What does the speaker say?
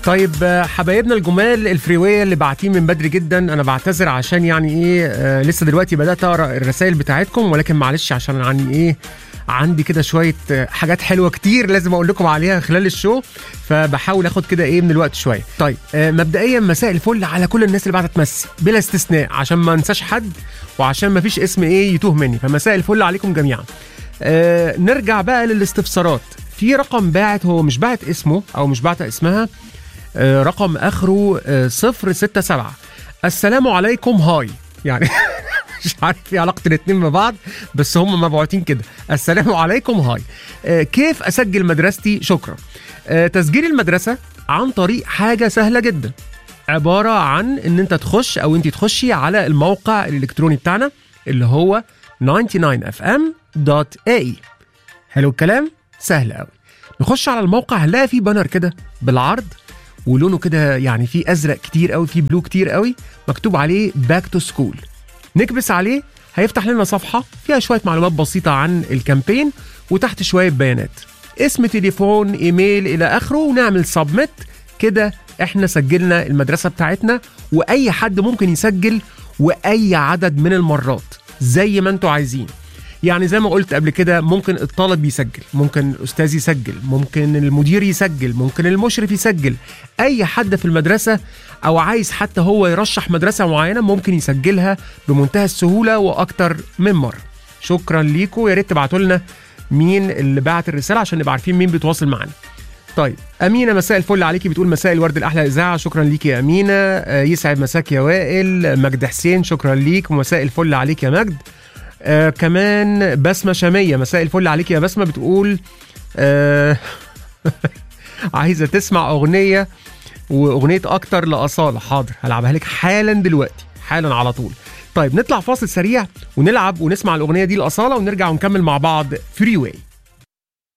طيب آه، حبايبنا الجمال الفريوية اللي باعتين من بدري جدا انا بعتذر عشان يعني ايه آه لسه دلوقتي بدات اقرا الرسائل بتاعتكم ولكن معلش عشان يعني ايه عندي كده شويه آه، حاجات حلوه كتير لازم اقول لكم عليها خلال الشو فبحاول اخد كده ايه من الوقت شويه طيب آه مبدئيا مساء الفل على كل الناس اللي بعتت تمسي بلا استثناء عشان ما انساش حد وعشان ما فيش اسم ايه يتوه مني فمساء الفل عليكم جميعا آه نرجع بقى للاستفسارات في رقم باعت هو مش باعت اسمه او مش باعت اسمها آه، رقم اخره آه، 067 السلام عليكم هاي يعني مش عارف ايه علاقه الاثنين ببعض بس هم مبعوتين كده السلام عليكم هاي آه، كيف اسجل مدرستي شكرا آه، تسجيل المدرسه عن طريق حاجه سهله جدا عباره عن ان انت تخش او انت تخشي على الموقع الالكتروني بتاعنا اللي هو 99fm.ae حلو الكلام سهل قوي نخش على الموقع هنلاقي فيه بانر كده بالعرض ولونه كده يعني فيه ازرق كتير قوي فيه بلو كتير قوي مكتوب عليه باك تو سكول نكبس عليه هيفتح لنا صفحه فيها شويه معلومات بسيطه عن الكامبين وتحت شويه بيانات اسم تليفون ايميل الى اخره ونعمل سبميت كده احنا سجلنا المدرسه بتاعتنا واي حد ممكن يسجل واي عدد من المرات زي ما انتوا عايزين يعني زي ما قلت قبل كده ممكن الطالب يسجل ممكن الاستاذ يسجل ممكن المدير يسجل ممكن المشرف يسجل اي حد في المدرسه او عايز حتى هو يرشح مدرسه معينه ممكن يسجلها بمنتهى السهوله واكتر من مره شكرا ليكم يا ريت تبعتوا لنا مين اللي بعت الرساله عشان نبقى عارفين مين بيتواصل معانا طيب أمينة مساء الفل عليكي بتقول مساء الورد الأحلى إذاعة شكرا ليكي يا أمينة آه، يسعد مساك يا وائل مجد حسين شكرا ليك ومساء الفل عليك يا مجد آه كمان بسمة شامية مساء الفل عليك يا بسمة بتقول آه عايزة تسمع أغنية وأغنية أكتر لأصالة حاضر هلعبها لك حالا دلوقتي حالا على طول طيب نطلع فاصل سريع ونلعب ونسمع الأغنية دي لأصالة ونرجع ونكمل مع بعض فري واي